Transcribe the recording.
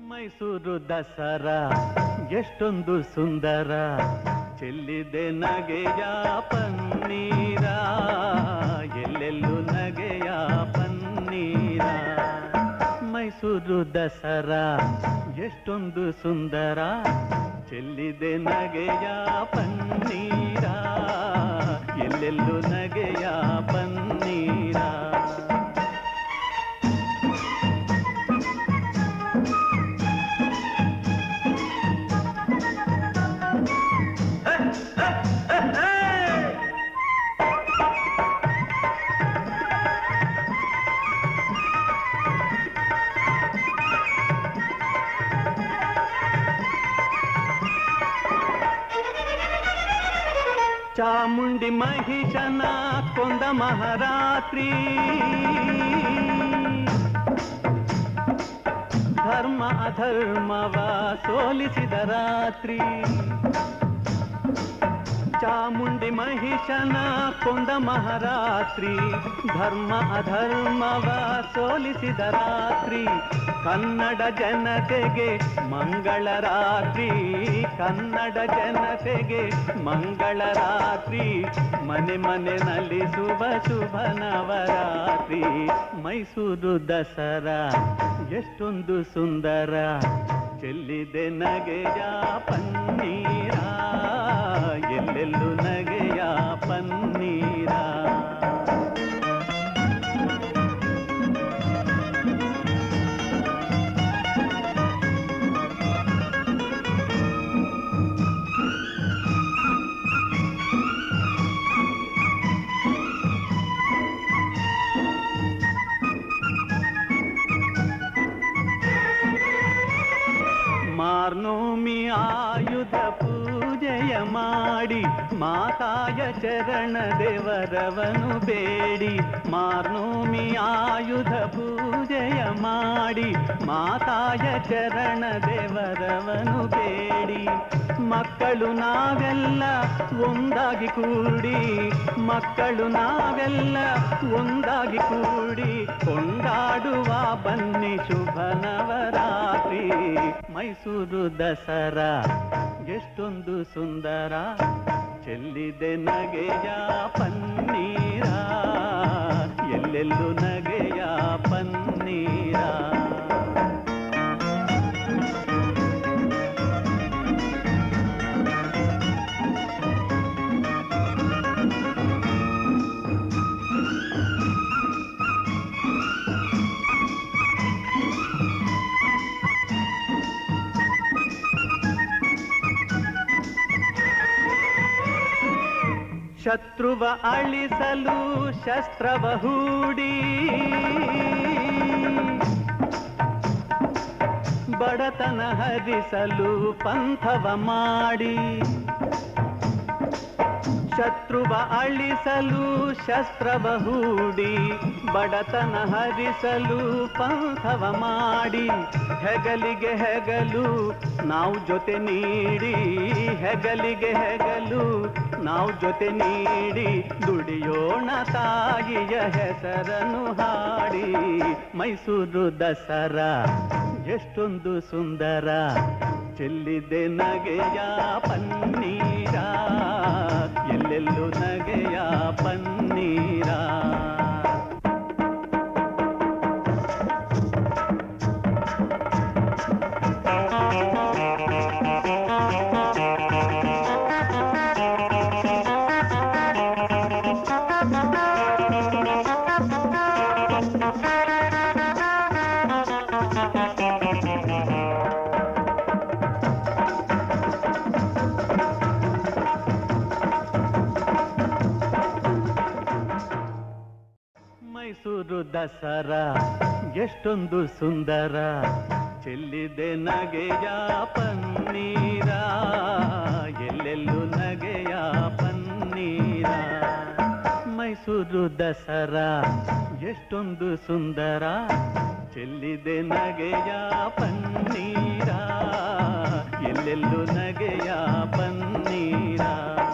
ಮೈಸೂರು ದಸರಾ ಎಷ್ಟೊಂದು ಸುಂದರ ಚೆಲ್ಲಿದೆ ನಗೆಯ ಪನ್ನೀರ ಎಲ್ಲೆಲ್ಲೂ ನಗೆಯ ಪನ್ನೀರ ಮೈಸೂರು ದಸರಾ ಎಷ್ಟೊಂದು ಸುಂದರ ಚೆಲ್ಲಿದೆ ನಗೆಯ ಪನ್ನೀರ ಎಲ್ಲೆಲ್ಲೂ ನಗೆಯ ಪನ್ನೀರ ಚಾಮುಂಡಿ ಮಹಿಷನ ಕೊಂದ ಮಹಾರಾತ್ರಿ ಧರ್ಮ ಅಧರ್ಮವ ಸೋಲಿಸಿದ ರಾತ್ರಿ ಚಾಮುಂಡಿ ಮಹಿಷನ ಕೊಂದ ಮಹಾರಾತ್ರಿ ಧರ್ಮ ಅಧರ್ಮವ ಸೋಲಿಸಿದ ರಾತ್ರಿ ಕನ್ನಡ ಜನತೆಗೆ ಮಂಗಳ ರಾತ್ರಿ ಕನ್ನಡ ಜನತೆಗೆ ಮಂಗಳ ರಾತ್ರಿ ಮನೆ ಮನೆ ನಲಿಸುವ ಶುಭ ನವರಾತ್ರಿ ಮೈಸೂರು ದಸರಾ ಎಷ್ಟೊಂದು ಸುಂದರ ಚೆಲ್ಲಿದೆ ನಗೆಯ ಪನ್ನೀರ ಎಲ್ಲೆಲ್ಲೂ ನಗೆಯ ಪನ್ನೀರ ಮಾರ್ನೋಮಿ ಆಯುಧ ಪೂಜೆಯ ಮಾಡಿ ಮಾತಾಯ ಚರಣ ದೇವರವನು ಬೇಡಿ ಮಾರ್ನೋಮಿ ಆಯುಧ ಪೂಜೆಯ ಮಾಡಿ ಮಾತಾಯ ಚರಣ ದೇವರವನು ಬೇಡಿ ಮಕ್ಕಳು ನಾವೆಲ್ಲ ಒಂದಾಗಿ ಕೂಡಿ ಮಕ್ಕಳು ನಾವೆಲ್ಲ ಒಂದಾಗಿ ಕೂಡಿ ಕೊಂಡಾಡುವ ಬನ್ನಿ ಶುಭ ನವರಾತ್ರಿ ಮೈಸೂರು ದಸರಾ ಎಷ್ಟೊಂದು ಸುಂದರ ಚೆಲ್ಲಿದೆ ನಗೆಯ ಪನ್ನೀರ ಎಲ್ಲೆಲ್ಲೂ ನಗೆಯ ಪನ್ನೀರ ಶತ್ರುವ ಅಳಿಸಲು ಶಸ್ತ್ರವ ಹೂಡಿ ಬಡತನ ಹರಿಸಲು ಪಂಥವ ಮಾಡಿ ಶತ್ರುವ ಅಳಿಸಲು ಶಸ್ತ್ರವ ಹೂಡಿ ಬಡತನ ಹರಿಸಲು ಪಂಥವ ಮಾಡಿ ಹೆಗಲಿಗೆ ಹೆಗಲು ನಾವು ಜೊತೆ ನೀಡಿ ಹೆಗಲಿಗೆ ಹೆಗಲು ನಾವು ಜೊತೆ ನೀಡಿ ದುಡಿಯೋಣ ತಾಯಿಯ ಹೆಸರನ್ನು ಹಾಡಿ ಮೈಸೂರು ದಸರಾ ಎಷ್ಟೊಂದು ಸುಂದರ ಚೆಲ್ಲಿದೆ ನಗೆಯ ಪನ್ನೀರ ಎಲ್ಲೆಲ್ಲೂ ನಗೆಯ ಪನ್ನೀರ ಮೈಸೂರು ದಸರಾ ಎಷ್ಟೊಂದು ಸುಂದರ ಚೆಲ್ಲಿದೆ ನಗೆಯ ಪನ್ನೀರ ಎಲ್ಲೆಲ್ಲೂ ನಗೆಯ ಪನ್ನೀರ ಮೈಸೂರು ದಸರಾ ಎಷ್ಟೊಂದು ಸುಂದರ ಚೆಲ್ಲಿದೆ ನಗೆಯ ಪನ್ನೀರ ಎಲ್ಲೆಲ್ಲೂ ನಗೆಯ ಪನ್ನೀರ